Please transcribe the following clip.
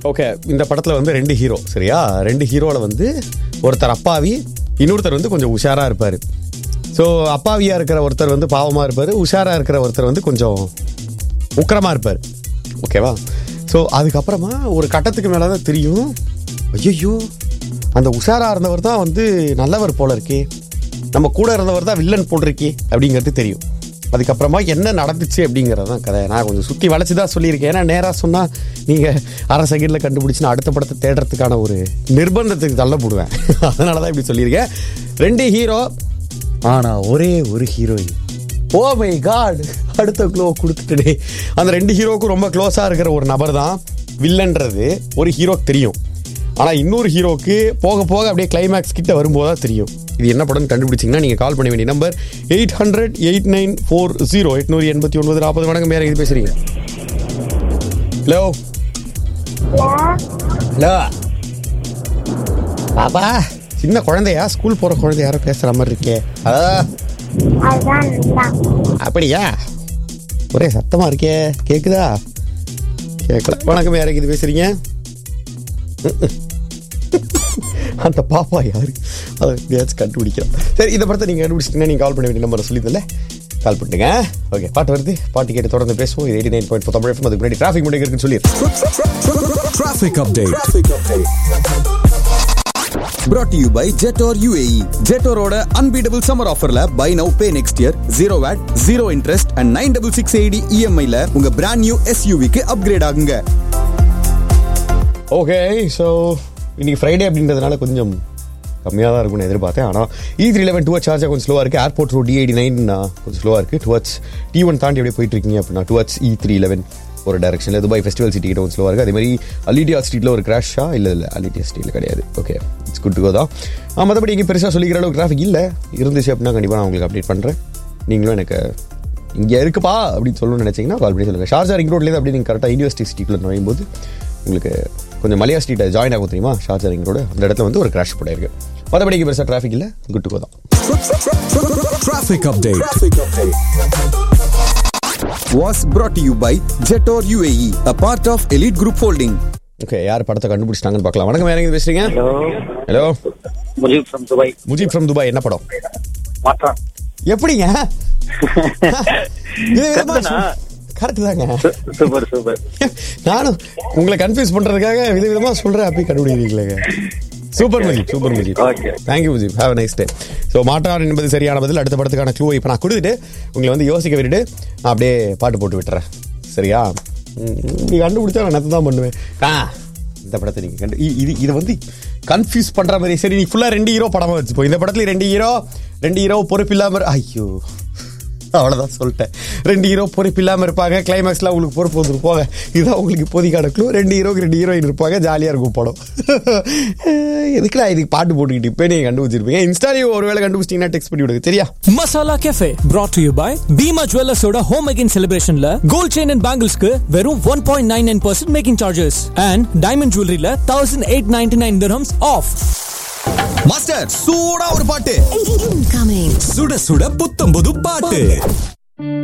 Okay இந்த படத்தில் வந்து ரெண்டு ஹீரோ சரியா ரெண்டு ஹீரோவில் வந்து ஒருத்தர் அப்பாவி இன்னொருத்தர் வந்து கொஞ்சம் உஷாராக இருப்பார் ஸோ அப்பாவியாக இருக்கிற ஒருத்தர் வந்து பாவமாக இருப்பார் உஷாராக இருக்கிற ஒருத்தர் வந்து கொஞ்சம் உக்கிரமாக இருப்பார் ஓகேவா ஸோ அதுக்கப்புறமா ஒரு கட்டத்துக்கு மேலே தான் தெரியும் ஐயோ அந்த உஷாராக இருந்தவர் தான் வந்து நல்லவர் போல இருக்கே நம்ம கூட இருந்தவர் தான் வில்லன் போல் இருக்கே அப்படிங்கிறது தெரியும் அதுக்கப்புறமா என்ன நடந்துச்சு அப்படிங்கிறது தான் கதை நான் கொஞ்சம் சுற்றி வளைச்சு தான் சொல்லியிருக்கேன் ஏன்னா நேராக சொன்னால் நீங்கள் அரை செகண்டில் கண்டுபிடிச்சு நான் அடுத்த படத்தை தேடுறதுக்கான ஒரு நிர்பந்தத்துக்கு தள்ளப்படுவேன் அதனால தான் இப்படி சொல்லியிருக்கேன் ரெண்டு ஹீரோ ஆனால் ஒரே ஒரு ஹீரோயின் ஓ மை காட் அடுத்த க்ளோ கொடுத்துட்டே அந்த ரெண்டு ஹீரோக்கும் ரொம்ப க்ளோஸாக இருக்கிற ஒரு நபர் தான் வில்லன்றது ஒரு ஹீரோக்கு தெரியும் ஆனால் இன்னொரு ஹீரோக்கு போக போக அப்படியே கிளைமேக்ஸ் கிட்ட வரும்போது தான் தெரியும் இது என்ன படம்னு கண்டுபிடிச்சிங்கன்னா நீங்கள் கால் பண்ண வேண்டிய number eight hundred eight nine four zero எட்நூறு எண்பத்தி ஒன்பது நாற்பது வணக்கம் வேற இது பேசுறீங்க ஹலோ ஹலோ பாப்பா சின்ன குழந்தையா ஸ்கூல் போகிற குழந்தை யாரோ பேசுகிற மாதிரி இருக்கே அதான் அதுதான் நல்லா அப்படியா ஒரே சத்தமா இருக்கே கேக்குதா கேட்கல வணக்கம் யாருக்கு இது பேசுறீங்க அந்த பாப்பா யாரு அதை எப்படியாச்சும் கண்டுபிடிக்கிறோம் சரி இந்த படத்தை நீங்கள் கண்டுபிடிச்சிட்டீங்கன்னா நீங்கள் கால் பண்ண வேண்டிய நம்பரை சொல்லியிருந்தல கால் பண்ணுங்க ஓகே பாட்டு வருது பாட்டு கேட்டு தொடர்ந்து பேசுவோம் இது eighty nine point Tamil FM. அதுக்கு முன்னாடி டிராஃபிக் முடிவு இருக்குன்னு சொல்லிடுறேன் Traffic update. Brought to you by Jetor UAE. Jetoroட unbeatable summer offerல buy now pay next year zero VAT, zero interest and 9660 EMI ல உங்க brand new SUV க்கு upgrade ஆகுங்க. ஓகே ஸோ இன்னைக்கு ஃப்ரைடே அப்படின்றதுனால கொஞ்சம் கம்மியாக தான் இருக்கும்னு எதிர்பார்த்தேன் ஆனால் இ த்ரீ லெவன் டுவர்ஸ் சார்ஜாக கொஞ்சம் ஸ்லோவாக இருக்குது airport road D eighty nine கொஞ்சம் ஸ்லோவாக இருக்குது டுவர்ஸ் டி ஒன் தாண்டி அப்படியே போயிட்டு இருக்கீங்க அப்படின்னா டுவர்ஸ் இ த்ரீ லெவன் ஒரு டேரக்ஷனில் துபாய் ஃபெஸ்டிவல் சிட்டி கிட்ட கொஞ்சம் ஸ்லோவாக இருக்குது அதே மாதிரி அலிடியா ஸ்ட்ரீட்டில் ஒரு கிராஷா இல்லை இல்லை அலிடியா ஸ்ட்ரீட்டில் கிடையாது ஓகே இட்ஸ் குட் கோ தான் ஆ, மற்றபடி இங்கே பெருசாக சொல்லிக்கிற அளவுக்கு டிராஃபிக் இல்லை இருந்துச்சு அப்படின்னா கண்டிப்பாக நான் உங்களுக்கு அப்டேட் பண்ணுறேன் நீங்களும் எனக்கு இங்கே இருக்குப்பா அப்படின்னு சொல்லணும்னு நினச்சிங்கன்னா கால் பண்ணி சொல்லுங்கள் ஷார்ஜா ரிங் ரோட்லேருந்து அப்படி நீங்கள் கரெக்டாக யூனிவர்சிட்டி ஸ்ட்ரீட்டில் நுழையும் போது உங்களுக்கு கொஞ்சம் மலையா ஸ்ட்ரீட்டை ஜாயின் ஆகும் தெரியுமா ஷார்ஜா ரிங் ரோடு அந்த இடத்துல வந்து ஒரு கிராஷ் போட இருக்கு மற்றபடி இங்கே பெருசாக டிராஃபிக் இல்லை குட் கோ தான் Traffic update. Was brought to you by Jetor UAE, a part of Elite Group Holding. Okay யார் படத்தை கண்டுபிடிச்சிட்டாங்கன்னு பார்க்கலாம் வணக்கம் யார் எங்க பேசுறீங்க hello hello Mujeeb from Dubai Mujeeb from Dubai என்ன படம் மாற்றான் எப்படிங்க கரெக்டுதானா? கரெக்ட் தாங்க சூப்பர் சூப்பர் நானும் உங்களை கன்ஃபியூஸ் பண்றதுக்காக விதவிதமா சொல்றேன் அப்படி கண்டுபிடிக்கிறீங்களேங்க super Mujeeb super Mujeeb Okay. Thank you Mujeeb have nice day so Maattrraan என்பது சரியான பதில் அடுத்த படத்துக்கான க்ளூ இப்போ நான் கொடுத்துட்டு உங்களை வந்து யோசிக்க விட்டுட்டு நான் அப்படியே பாட்டு போட்டு விட்டுறேன் சரியா ம், நீ கண்டுபிடிச்சா நான் நத்து தான் பண்ணுவேன் ஆ இந்த படத்தை நீங்கள் கண்டு இ- இது இதை வந்து கன்ஃபியூஸ் பண்ற மாதிரி சரி நீ ஃபுல்லாக ரெண்டு ஹீரோ படமா வச்சுப்போ இந்த படத்துல ரெண்டு ஹீரோ ரெண்டு ஹீரோ பொறுப்பு இல்லாம ஐயோ அவ்வளோதான் சொல்லிட்டேன் ரெண்டு ஹீரோ பொறுப்பு இல்லாமல் இருப்பாங்க கிளைமேக்ஸ்லாம் உங்களுக்கு பொறுப்பு வந்துரும் போங்க இதுதான் உங்களுக்கு இப்போதைக்கான க்ளூ ரெண்டு ஹீரோக்கு ரெண்டு ஹீரோயின் இருப்பாங்க ஜாலியாக இருக்கும் படம் எதுக்குடா இதுக்கு பாட்டு போட்டுக்கிட்டு இப்போ நீங்கள் கண்டுபிடிச்சிருப்பீங்க இன்ஸ்டாலையும் ஒரு வேளை கண்டுபிடிச்சிங்கன்னா டெக்ஸ்ட் பண்ணி விடுங்க சரியா masala cafe brought to you by Bhima ஜுவல்லர்ஸோட ஹோம் மேக்கிங் செலிப்ரேஷன்ல கோல்ட் செயின் அண்ட் பேங்கிள்ஸ்க்கு வெறும் one point nine nine percent making charges and diamond ஜுவல்லரியில thousand eight ninety nine dirhams off master சூடா ஒரு பாட்டு Incoming. சுட சுட புத்தம் புது பாட்டு